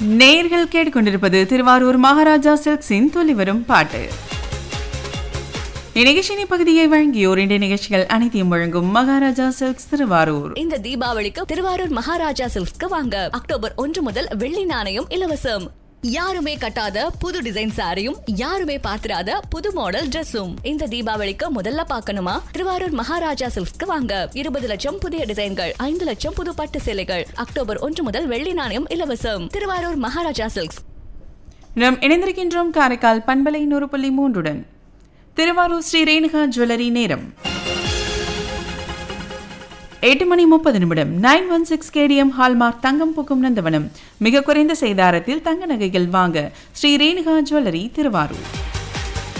நேர்கள் கேட்டுக்கொண்டிருப்பது திருவாரூர் மகாராஜா சில்க்ஸின் துளி வரும் பாட்டு இந்நிகழ்ச்சியின் பகுதியை வழங்கியோர் இன்றைய நிகழ்ச்சிகள் அனைத்தையும் வழங்கும் மகாராஜா சில்க்ஸ் திருவாரூர் இந்த தீபாவளிக்கு திருவாரூர் மகாராஜா சில்க்ஸ்க்கு வாங்க அக்டோபர் ஒன்று முதல் வெள்ளி நாணயம் இலவசம் யாருமே கட்டாத புது டிசைன் சாரியும் யாருமே பார்த்திராத புது மாடல் Dressum இந்த தீபாவளிக்கு முதல்ல பார்க்கணுமா திருவாரூர் மகாராஜா சில்க்ஸ்க்கு வாங்க இருபது லட்சம் புதிய டிசைன்கள் ஐந்து லட்சம் புது பட்டு சேலைகள் அக்டோபர் ஒன்று முதல் வெள்ளி நாணயம் இலவசம் திருவாரூர் மகாராஜா சில்க்ஸ் நாம் இணைந்திருக்கின்றோம் காரைக்கால் பண்பலை நூறு புள்ளி மூன்றுடன் திருவாரூர் ஸ்ரீ ரேணுகா ஜுவல்லரி நேரம் எட்டு மணி முப்பது நிமிடம் nine one six KDM hallmark தங்கம் பூக்கும் நந்தவனம் மிக குறைந்த செய்தாரத்தில் தங்க நகைகள் வாங்க ஸ்ரீ ரேணுகா ஜுவல்லரி திருவாரூர்